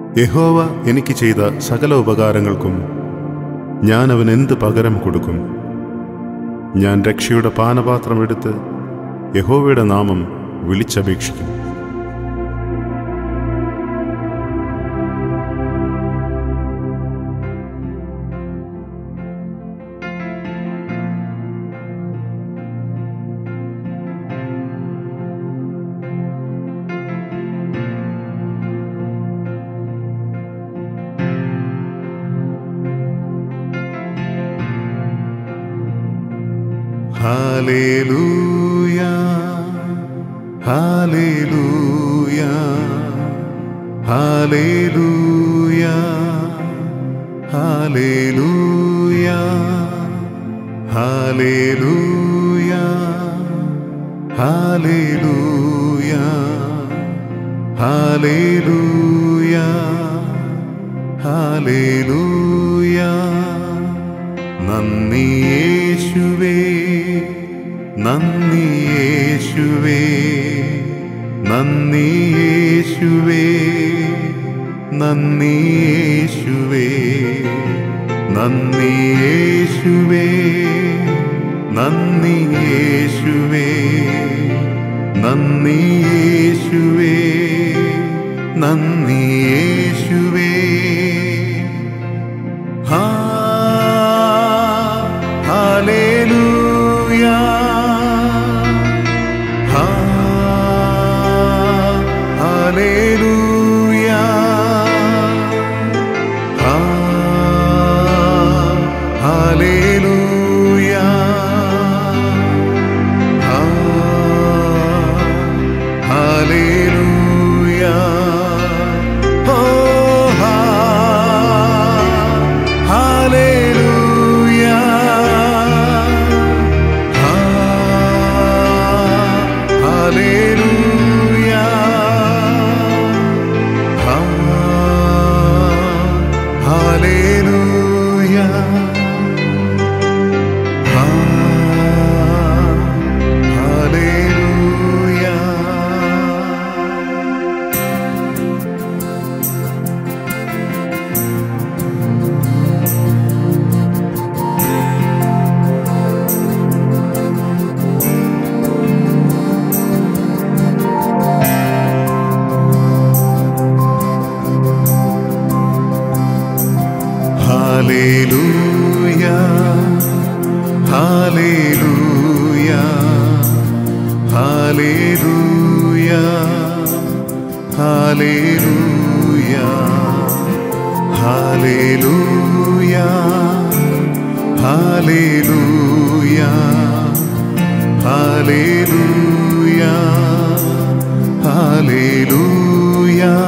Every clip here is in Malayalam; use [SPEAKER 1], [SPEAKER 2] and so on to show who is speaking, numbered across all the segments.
[SPEAKER 1] യഹോവ എനിക്ക് ചെയ്ത സകല ഉപകാരങ്ങൾക്കും ഞാൻ അവൻ എന്ത് പകരം കൊടുക്കും ഞാൻ രക്ഷയുടെ പാനപാത്രമെടുത്ത് യഹോവയുടെ നാമം വിളിച്ചപേക്ഷിക്കും ഹാലേലൂയ ഹാലേലൂയ ഹാലേലൂയ ഹാലേലൂയ ഹാലേലൂയ ഹാലേലൂയ ഹാലേലൂയ ഹാലേലൂയ നന്ദി യേശുവേ നന്ദി യേശുവേ നന്ദി യേശുവേ നന്ദി യേശുവേ നന്ദി യേശുവേ നന്ദി യേശുവേ നന്ദി യേശുവേ നന്ദി യേശുവേ ഹാ ഹാലേലൂയ ഹാ ഹാലേലൂയ ഹാ ഹാലേലൂയ ഹാ ഹാലേലൂയ ഓ ഹാ ഹാലേലൂയ ഹാ ഹാലേലൂയ ഹാ ഹാലേലൂയ ഹാ ഹാലേലൂയ Hallelujah, Hallelujah, Hallelujah, Hallelujah, Hallelujah, Hallelujah, Hallelujah, Hallelujah.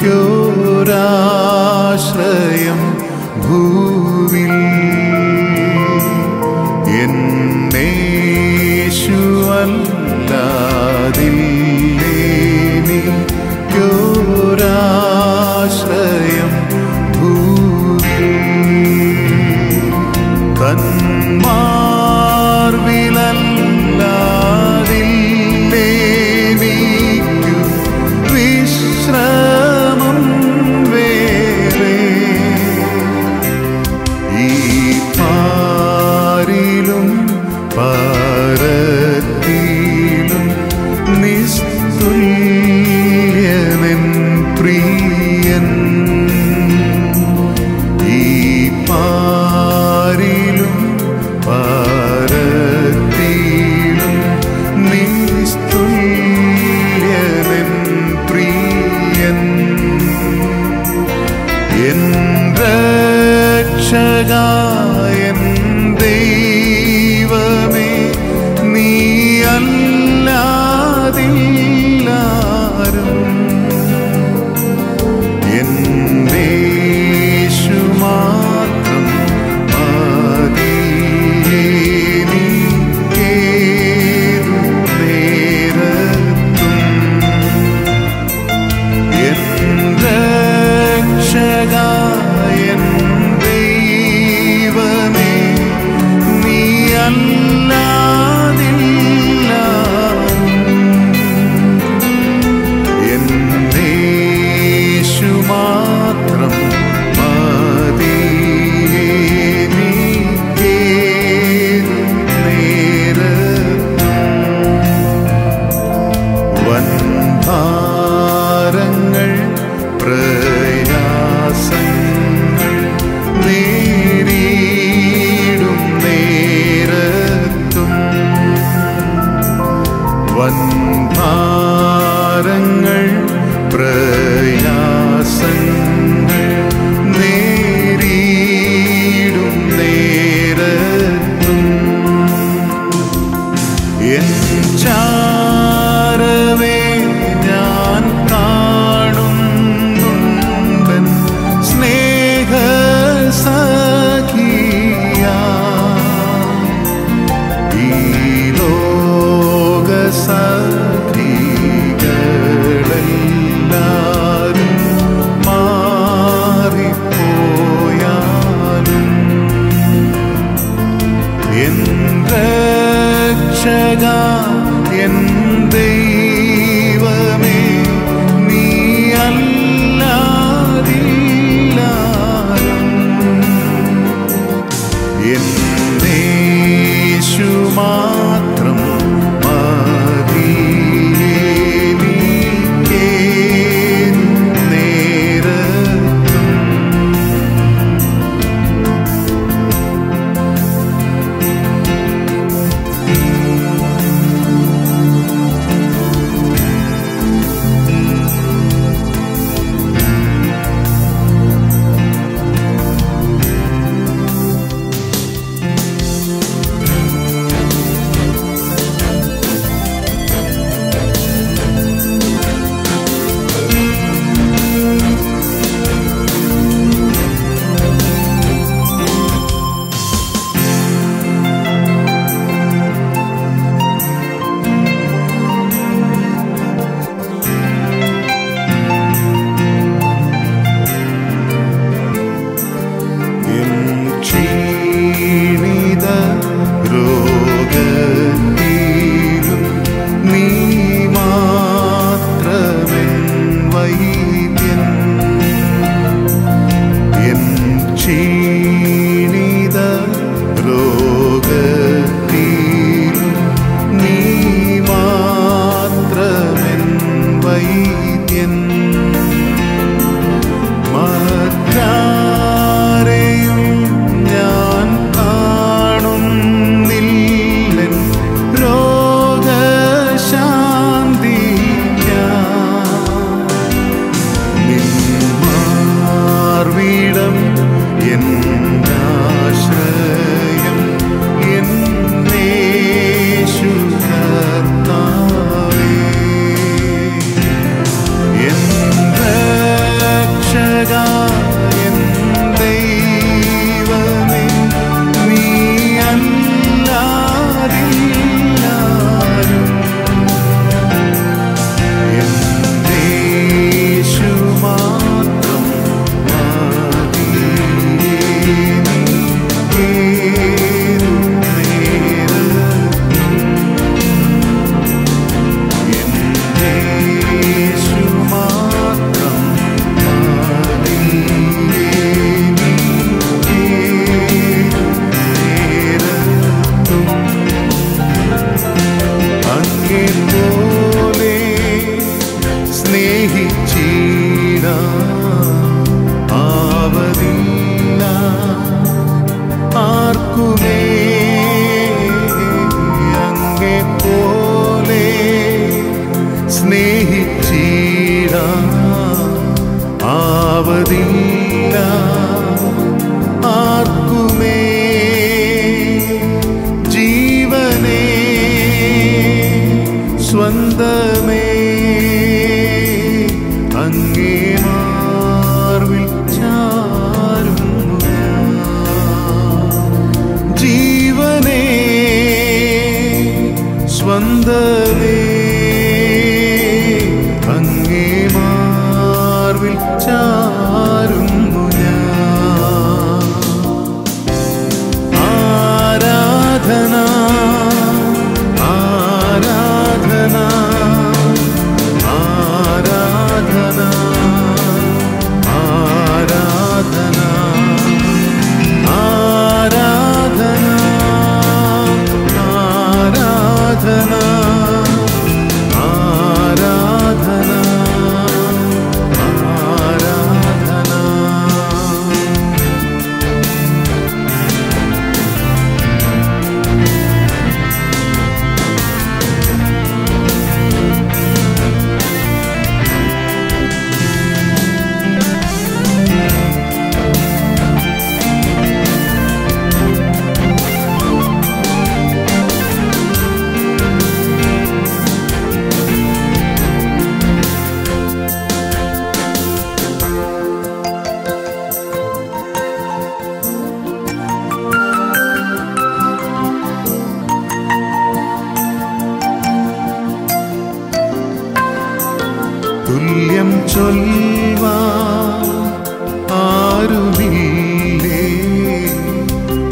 [SPEAKER 1] എന്നേശുവല്ലാതില്ലേനിക്കൊരാശ്രയം ഭൂവിൽ തന്മാർവിലല്ലാതില്ലേനിക്കു വിശ്രമം വേറെ ഈ പാരിലും പാരത്തിലും നിസ്തുല്യനൻ പ്രിയൻ ഈ പാരിലും പാരത്തിലും നിസ്തുല്യനൻ പ്രിയൻ എൻ രക്ഷകായൻ ദൈവമേ നീ അല്ലാതില്ലാരും എന്നേശു മാത്രം മതിയേനിക്കേതു നേരത്തും എൻ രക്ഷകായൻ ദൈവമേ നീ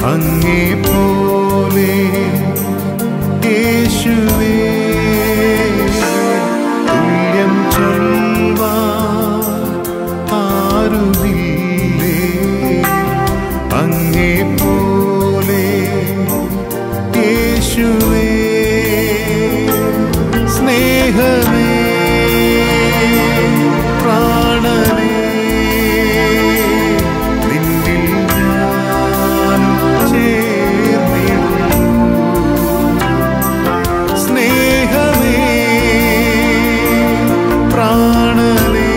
[SPEAKER 1] അങ്ങേ പോലെ യേശുവേ തുല്യം ചൊൽവാൻ ആരുമില്ലേ അങ്ങേ പോലെ യേശുവേ സ്നേഹമേ പ്രാണനേ നിന്നിൽ ഞാനും ചേർന്നിടുന്നു സ്നേഹമേ പ്രാണനേ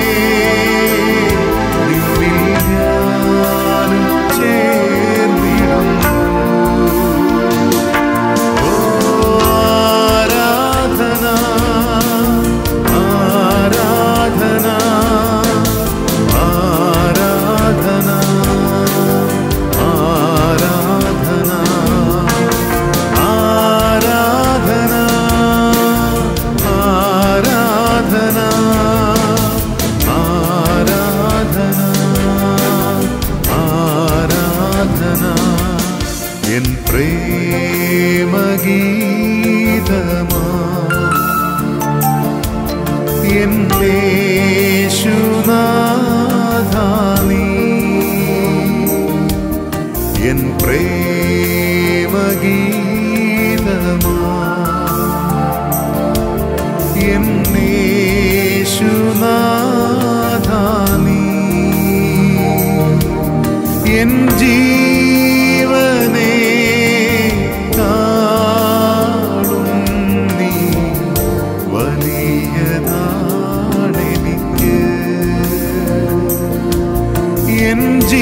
[SPEAKER 1] നിന്നിൽ ഞാനും ചേർന്നിടുന്നു ഓ ആരാധന ആരാധന ആരാധന ആരാധന ആരാധന ആരാധന ആരാധന ആരാധന എൻ പ്രേമഗീതമാ എന്റെ യേശുനാഥാനീ എൻ പ്രേമഗീതമാ എന്നെ യേശുനാഥാനീ എൻ ജീവനെ കാളും നീ വലിയതാണെനിക്ക് എൻ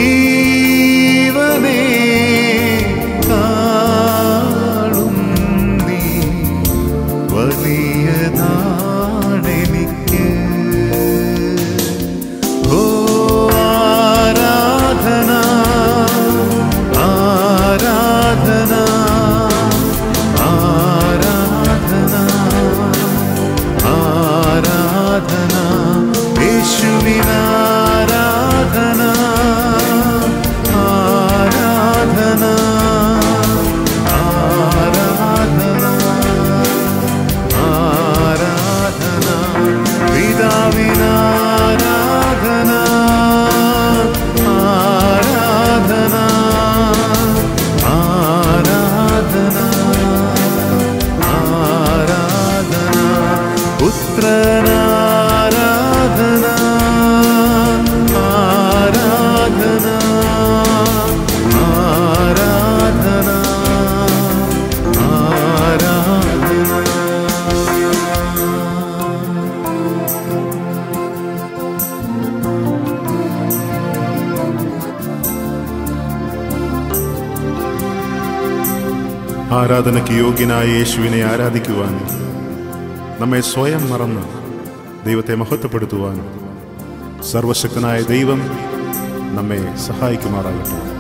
[SPEAKER 1] ജീവനെ കാളും നീ വലിയതാണെനിക്ക് ഓ ആരാധന ആരാധന ആരാധന ആരാധന യേശുവിനാരാധന ആരാധന ആരാധന ആരാധന പിതാവിനാരാധന ആരാധന ആരാധന ആരാധന പുത്രനാരാധന ആരാധന ആരാധന ആരാധന
[SPEAKER 2] ആരാധനയ്ക്ക് യോഗ്യനായ യേശുവിനെ ആരാധിക്കുവാൻ നമ്മെ സ്വയം മറന്ന് ദൈവത്തെ മഹത്വപ്പെടുത്തുവാൻ സർവശക്തനായ ദൈവം നമ്മെ സഹായിക്കുമാറാകട്ടെ